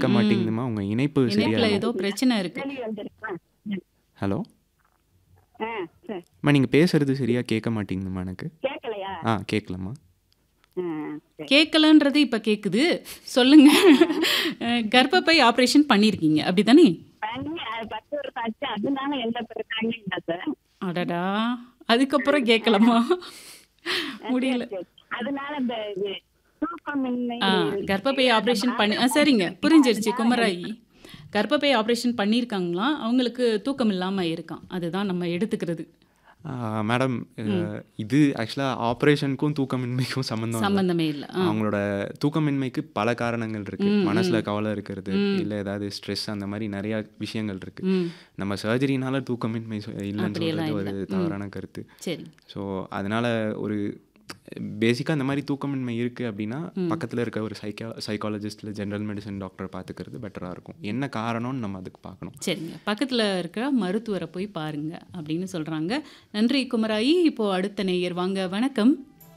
ம். மாட்டேங்குதும்மா உங்க இணைப்பு சரியா இணைப்புல இல்லை ஏதோ பிரச்சனை இருக்கு கேள்வி வந்துருக்கா ஹலோ ஆ சரி அம்மா நீங்க பேசுறது சரியா கேட்க மாட்டேங்குதும்மா எனக்கு கேட்கலையா ஆ கேட்கலம்மா ஆ சரி கேட்கலன்றது இப்ப கேக்குது சொல்லுங்க அஹ், கர்ப்பப்பை ஆபரேஷன் பண்ணிருக்கீங்க அப்படிதானே பண்ணி அது பத்து வருஷம் ஆச்சு அதனால எந்த பிரச்சனையும் இல்லை சார் அடடா அதுக்கப்புறம் கேட்கலாமா முடியல சரி, சரி. அதனால இந்த இது தூக்கமின்மை ஆ கர்ப்பப்பை ஆபரேஷன் பண்ணி ஆ சரிங்க புரிஞ்சிருச்சு குமராயி கர்ப்பப்பை ஆபரேஷன் பண்ணியிருக்காங்களாம் அவங்களுக்கு தூக்கம் இல்லாம இருக்கான் அதுதான் நம்ம எடுத்துக்கிறது மேடம் இது ஆக்சுவலாக ஆப்ரேஷனுக்கும் தூக்கமின்மைக்கும் சம்மந்தம் இல்லை சம்பந்தமே இல்லை ஆ அவங்களோட தூக்கமின்மைக்கு பல காரணங்கள் இருக்கு ம், மனசுல ம். கவலை இருக்கிறது ம். இல்ல ஏதாவது ஸ்ட்ரெஸ் அந்த மாதிரி நிறைய விஷயங்கள் இருக்கு ம் நம்ம சர்ஜரினால தூக்கமின்மை சொ- இல்லைன்னு அப்படியெல்லாம் சொல்றது ஒரு இல்லை. ம். தவறான கருத்து சரி ஸோ அதனால ஒரு பேசிக்காக இந்த மாதிரி தூக்கமின்மை இருக்குது அப்படின்னா ம். பக்கத்தில் இருக்க ஒரு சைக்கா சைக்காலஜிஸ்ட் இல்லை ஜென்ரல் மெடிசன் டாக்டர் பார்த்துக்கிறது பெட்டராக இருக்கும் என்ன காரணம்னு நம்ம அதுக்கு பார்க்கணும் சரிங்க பக்கத்தில் இருக்கிற மருத்துவரை போய் பாருங்க அப்படின்னு சொல்கிறாங்க நன்றி குமராயி இப்போ அடுத்த நேயர் வாங்க வணக்கம்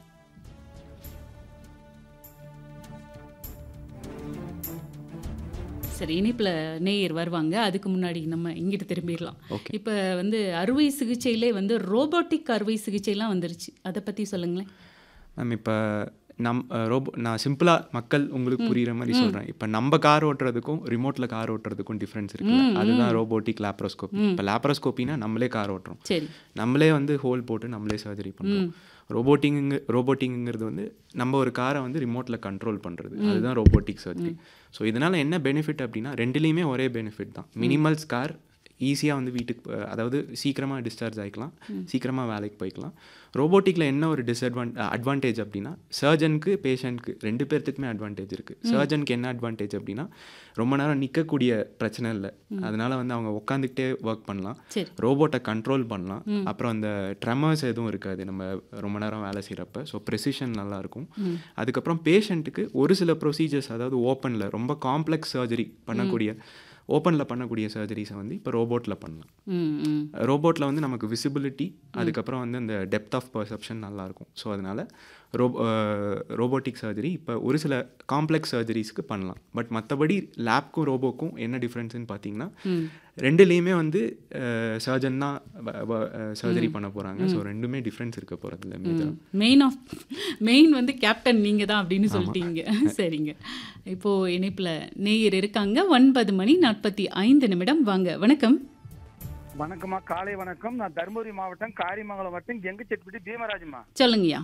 சரி இனிப்பில் நேயர் வருவாங்க அதுக்கு முன்னாடி நம்ம இங்கிட்டு திரும்பிடலாம் ஓகே இப்போ வந்து அறுவை சிகிச்சையிலே வந்து ரோபோட்டிக் அறுவை சிகிச்சைலாம் வந்துருச்சு அதை பற்றி சொல்லுங்களேன் மேம் இப்போ நம் ரோபோ நான் சிம்பிளாக மக்கள் உங்களுக்கு புரியுற மாதிரி சொல்கிறேன் இப்போ நம்ம கார் ஓட்டுறதுக்கும் ரிமோட்டில் கார் ஓட்டுறதுக்கும் டிஃப்ரென்ஸ் இருக்குல்ல ம், அதுதான் ரோபோட்டிக் லேப்ரோஸ்கோபி இப்போ லேப்ரோஸ்கோப்பினா நம்மளே கார் ஓட்டுறோம் சரி நம்மளே வந்து ஹோல் போட்டு நம்மளே சர்ஜரி பண்ணுறோம் ம் ரோபோட்டிங்கு ரோபோட்டிங்கிறது வந்து நம்ம ஒரு காரை வந்து ரிமோட்டில் கண்ட்ரோல் பண்ணுறது அதுதான் ரோபோட்டிக் சர்ஜரி ஸோ இதனால் என்ன பெனிஃபிட் அப்படின்னா ரெண்டுலேயுமே ஒரே பெனிஃபிட் தான் மினிமல்ஸ் கார் ஈஸியாக வந்து வீட்டுக்கு போ- அதாவது சீக்கிரமாக டிஸ்சார்ஜ் ஆகிக்கலாம் சீக்கிரமாக வேலைக்கு போய்க்கலாம் ரோபோட்டிக்கில் என்ன ஒரு டிஸ்அட்வான் அட்வான்டேஜ் அப்படின்னா சர்ஜனுக்கு பேஷண்ட்க்கு ரெண்டு பேர்த்துக்குமே அட்வான்டேஜ் இருக்குது சர்ஜனுக்கு என்ன அட்வான்டேஜ் அப்படின்னா ரொம்ப நேரம் நிற்கக்கூடிய பிரச்சனை இல்லை அதனால வந்து அவங்க உட்காந்துக்கிட்டே ஒர்க் பண்ணலாம் சரி ரோபோட்டை கண்ட்ரோல் பண்ணலாம் அப்புறம் அந்த ட்ரெமர்ஸ் எதுவும் இருக்காது நம்ம ரொம்ப நேரம் வேலை செய்கிறப்ப ஸோ ப்ரெசிஷன் நல்லாயிருக்கும் அதுக்கப்புறம் பேஷண்ட்டுக்கு ஒரு சில ப்ரொசீஜர்ஸ் அதாவது ஓப்பனில் ரொம்ப காம்ப்ளெக்ஸ் சர்ஜரி பண்ணக்கூடிய ஓப்பனில் பண்ணக்கூடிய சர்ஜரிஸை வந்து இப்போ ரோபோட்டில் பண்ணலாம் ம் ம் ரோபோட்டில் வந்து நமக்கு விசிபிலிட்டி அதுக்கப்புறம் வந்து அந்த டெப்த் ஆஃப் பர்செப்ஷன் நல்லாயிருக்கும் ஸோ அதனால் ரோ ரோபோட்டிக் சர்ஜரி இப்போ ஒரு சில காம்ப்ளெக்ஸ் சர்ஜரிஸ்க்கு பண்ணலாம் பட் மற்றபடி லேப்க்கும் ரோபோக்கும் என்ன டிஃப்ரென்ஸ்னு பார்த்தீங்கன்னா ம் ரெண்டுலேயுமே வந்து சர்ஜன் தான் சர்ஜரி பண்ண போகிறாங்க ஸோ ரெண்டுமே டிஃப்ரென்ஸ் இருக்க போகிறது இல்லை மேஜராக மெயின் ஆஃப் மெயின் வந்து கேப்டன் நீங்க தான் அப்படின்னு சொல்லிட்டீங்க சரிங்க இப்போ இணைப்புல நேயர் இருக்காங்க ஒன்பது மணி நாற்பத்தி ஐந்து நிமிடம் வாங்க வணக்கம் வணக்கம்மா காலை வணக்கம் நான் தருமபுரி மாவட்டம் காரிமங்கலம் வட்டம் கெங்குச்செட்டிப்பட்டி பீமராஜம்மா சொல்லுங்கய்யா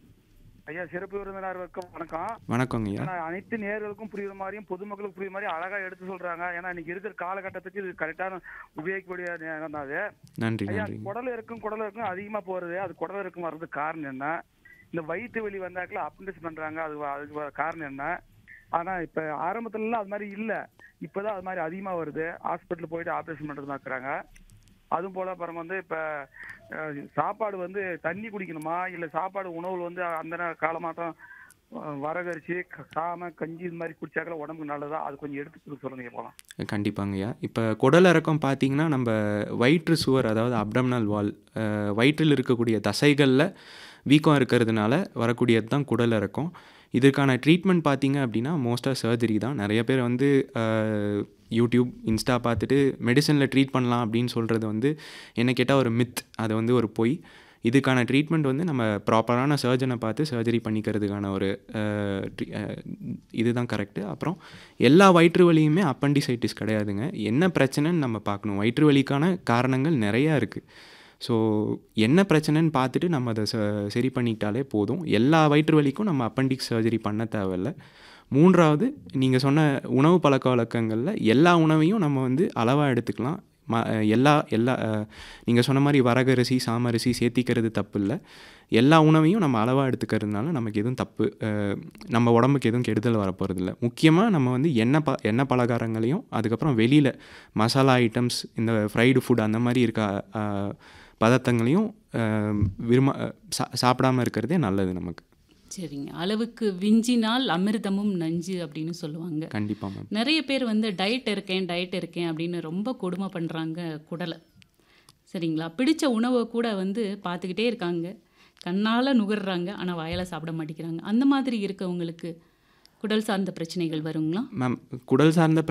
ஐயா சிறப்பு விருந்தினருக்கும் வணக்கம் வணக்கங்கய்யா ஏன்னா அனைத்து நேயர்களுக்கும் புரியுற மாதிரியும் பொதுமக்களுக்கும் புரியுற மாதிரி அழகா எடுத்து சொல்றாங்க ஏன்னா இன்னைக்கு இருக்கிற காலகட்டத்துக்கு இது கரெக்டான உபயோகிக்கக்கூடிய நேரம் தான் அது நன்றி ஐயா நன்றிங்க குடல் இருக்கும் குடல் இருக்கும் அதிகமா போறது அது குடல் இருக்கும் வர்றதுக்கு காரணம் என்ன இந்த வயிற்று வலி வந்தாக்கல அப்பண்டிஸ் பண்றாங்க அது வ- அதுக்கு வர காரணம் என்ன ஆனா இப்ப ஆரம்பத்துல எல்லாம் அது மாதிரி இல்ல இப்பதான் அது மாதிரி அதிகமா வருது ஹாஸ்பிட்டல் போயிட்டு ஆபரேஷன் பண்றது இருக்கிறாங்க அதுவும் போல அப்புறம் வந்து இப்ப அஹ், சாப்பாடு வந்து தண்ணி குடிக்கணுமா இல்ல சாப்பாடு உணவுல வந்து அந்த நே- காலமாட்டம் அஹ், வரகரிசி க- சாமை கஞ்சி இது மாதிரி குடிச்சாக்கல உடம்புக்கு நல்லதா அது கொஞ்சம் எடுத்து சொல்லுங்க போலாம் கண்டிப்பாங்கய்யா இப்போ குடல் இறக்கம் பார்த்தீங்கன்னா நம்ம வயிற்று சுவர் அதாவது அப்டம்னல் வால் வயிற்றில் இருக்கக்கூடிய தசைகளில் வீக்கம் இருக்கிறதுனால வரக்கூடியது தான் குடல் இறக்கம் இதுக்கான ட்ரீட்மெண்ட் பார்த்தீங்க அப்படின்னா மோஸ்ட்டாக சர்ஜரி தான் நிறைய பேர் வந்து அஹ், யூடியூப் இன்ஸ்டா பார்த்துட்டு மெடிசனில் ட்ரீட் பண்ணலாம் அப்படின்னு சொல்கிறது வந்து என்ன கேட்டால் ஒரு மித் அது வந்து ஒரு பொய் இதுக்கான ட்ரீட்மெண்ட் வந்து நம்ம ப்ராப்பரான சர்ஜனை பார்த்து சர்ஜரி பண்ணிக்கிறதுக்கான ஒரு அஹ், ட்ரீ- அஹ், இதுதான் கரெக்டு அப்புறம் எல்லா வயிற்று வலியுமே அப்பண்டிசைட்டிஸ் கிடையாதுங்க என்ன பிரச்சனைன்னு நம்ம பார்க்கணும் வயிற்று வலிக்கான காரணங்கள் நிறையா இருக்குது ஸோ என்ன பிரச்சனைன்னு பார்த்துட்டு நம்ம அதை ச- சரி பண்ணிட்டாலே போதும் எல்லா வயிற்று வலிக்கும் நம்ம அப்பண்டிக்ஸ் சர்ஜரி பண்ண தேவையில்ல மூன்றாவது நீங்கள் சொன்ன உணவு பழக்க வழக்கங்களில் எல்லா உணவையும் நம்ம வந்து அளவாக எடுத்துக்கலாம் ம எல்லா எல்லா நீங்கள் சொன்ன மாதிரி வரகரிசி சாமரிசி சேர்த்திக்கிறது தப்பு இல்லை எல்லா உணவையும் நம்ம அளவாக எடுத்துக்கிறதுனால நமக்கு எதுவும் தப்பு அஹ், நம்ம உடம்புக்கு எதுவும் கெடுதல் வரப்போகிறதில்ல முக்கியமாக நம்ம வந்து எண்ணெய் ப எண்ணெய் பலகாரங்களையும் அதுக்கப்புறம் வெளியில் மசாலா ஐட்டம்ஸ் இந்த ஃப்ரைடு ஃபுட் அந்த மாதிரி இருக்க அஹ், பதார்த்தங்களையும் அஹ், விரும்ப அஹ், சா சாப்பிடாம இருக்கிறதே நல்லது நமக்கு சரிங்க அளவுக்கு விஞ்சினால் அமிர்தமும் நஞ்சு அப்படின்னு சொல்லுவாங்க கண்டிப்பாக மேம் நிறைய பேர் வந்து டயட் இருக்கேன் டயட் இருக்கேன் அப்படின்னு ரொம்ப கொடுமை பண்ணுறாங்க குடலை சரிங்களா பிடிச்ச உணவை கூட வந்து பார்த்துக்கிட்டே இருக்காங்க கண்ணால் நுகர்றாங்க ஆனால் வாயால் சாப்பிட மாட்டேங்கிறாங்க அந்த மாதிரி இருக்கவங்களுக்கு குடல் சார்ந்த பிரச்சனைகள் வருங்களா மேம் குடல் சார்ந்த